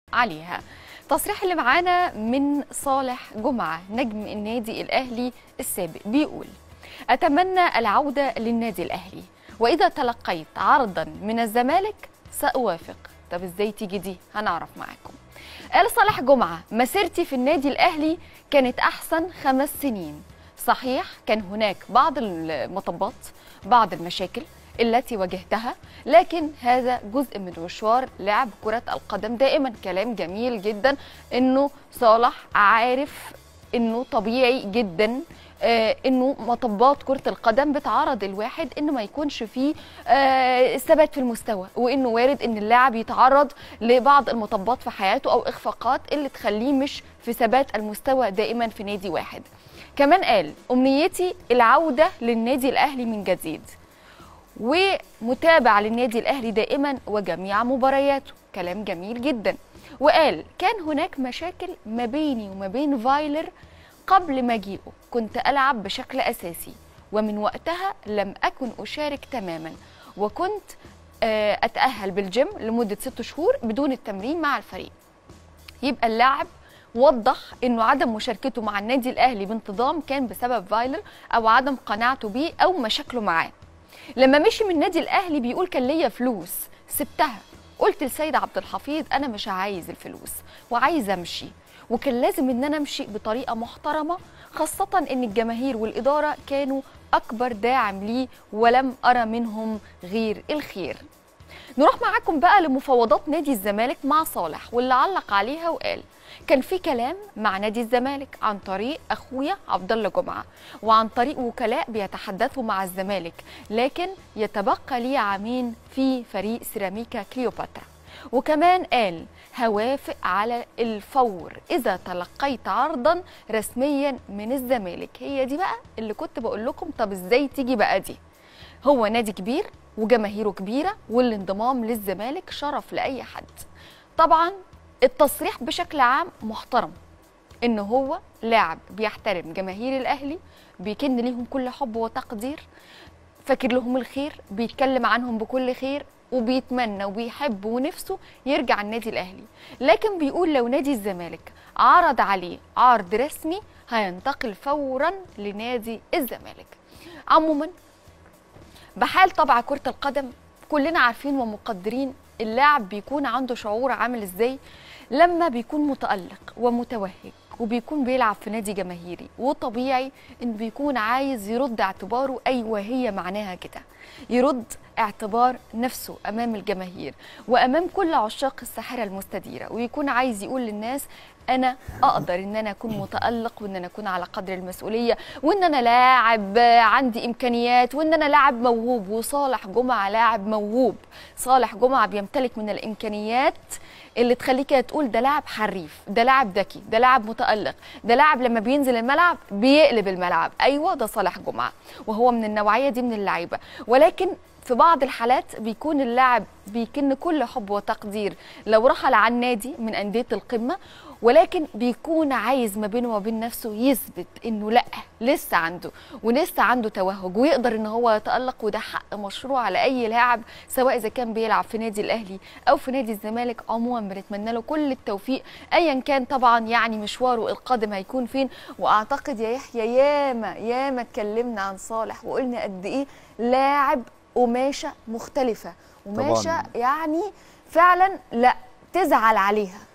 عليها التصريح اللي معانا من صالح جمعة نجم النادي الأهلي السابق بيقول أتمنى العودة للنادي الأهلي وإذا تلقيت عرضا من الزمالك سأوافق طب إزاي تيجي دي هنعرف معاكم قال صالح جمعة مسيرتي في النادي الأهلي كانت أحسن خمس سنين صحيح كان هناك بعض المطبات بعض المشاكل التي واجهتها لكن هذا جزء من مشوار لعب كرة القدم دائما كلام جميل جدا انه صالح عارف انه طبيعي جدا آه انه مطبات كره القدم بتعرض الواحد انه ما يكونش فيه آه ثبات في المستوى وانه وارد ان اللاعب يتعرض لبعض المطبات في حياته او اخفاقات اللي تخليه مش في ثبات المستوى دائما في نادي واحد كمان قال امنيتي العوده للنادي الاهلي من جديد ومتابع للنادي الاهلي دائما وجميع مبارياته كلام جميل جدا وقال كان هناك مشاكل ما بيني وما بين فايلر قبل مجيئه كنت العب بشكل اساسي ومن وقتها لم اكن اشارك تماما وكنت اتاهل بالجيم لمده ست شهور بدون التمرين مع الفريق يبقى اللاعب وضح انه عدم مشاركته مع النادي الاهلي بانتظام كان بسبب فايلر او عدم قناعته بيه او مشاكله معاه لما مشي من النادي الاهلي بيقول كان ليا فلوس سبتها قلت لسيد عبد الحفيظ انا مش عايز الفلوس وعايز امشي وكان لازم ان انا امشي بطريقه محترمه خاصه ان الجماهير والاداره كانوا اكبر داعم لي ولم ارى منهم غير الخير نروح معاكم بقى لمفاوضات نادي الزمالك مع صالح واللي علق عليها وقال كان في كلام مع نادي الزمالك عن طريق اخويا عبد الله جمعه وعن طريق وكلاء بيتحدثوا مع الزمالك لكن يتبقى لي عامين في فريق سيراميكا كليوباترا وكمان قال هوافق على الفور اذا تلقيت عرضا رسميا من الزمالك هي دي بقى اللي كنت بقول لكم طب ازاي تيجي بقى دي هو نادي كبير وجماهيره كبيره والانضمام للزمالك شرف لاي حد طبعا التصريح بشكل عام محترم ان هو لاعب بيحترم جماهير الاهلي بيكن ليهم كل حب وتقدير فاكر لهم الخير بيتكلم عنهم بكل خير وبيتمنى وبيحب ونفسه يرجع النادي الاهلي لكن بيقول لو نادي الزمالك عرض عليه عرض رسمي هينتقل فورا لنادي الزمالك عموما بحال طبع كره القدم كلنا عارفين ومقدرين اللاعب بيكون عنده شعور عامل ازاي لما بيكون متألق ومتوهج وبيكون بيلعب في نادي جماهيري وطبيعي انه بيكون عايز يرد اعتباره ايوه هي معناها كده يرد اعتبار نفسه امام الجماهير وامام كل عشاق الساحره المستديره ويكون عايز يقول للناس انا اقدر ان انا اكون متالق وان انا اكون على قدر المسؤوليه وان انا لاعب عندي امكانيات وان انا لاعب موهوب وصالح جمعه لاعب موهوب صالح جمعه بيمتلك من الامكانيات اللي تخليك تقول ده لاعب حريف ده لاعب ذكي ده لاعب متالق ده لاعب لما بينزل الملعب بيقلب الملعب ايوه ده صالح جمعه وهو من النوعيه دي من اللعيبه ولكن في بعض الحالات بيكون اللاعب بيكن كل حب وتقدير لو رحل عن نادي من انديه القمه ولكن بيكون عايز ما بينه وبين نفسه يثبت انه لا لسه عنده ولسه عنده توهج ويقدر ان هو يتالق وده حق مشروع على اي لاعب سواء اذا كان بيلعب في نادي الاهلي او في نادي الزمالك عموما بنتمنى له كل التوفيق ايا كان طبعا يعني مشواره القادم هيكون فين واعتقد يا يحيى ياما ياما اتكلمنا عن صالح وقلنا قد ايه لاعب قماشه مختلفه قماشه يعني فعلا لا تزعل عليها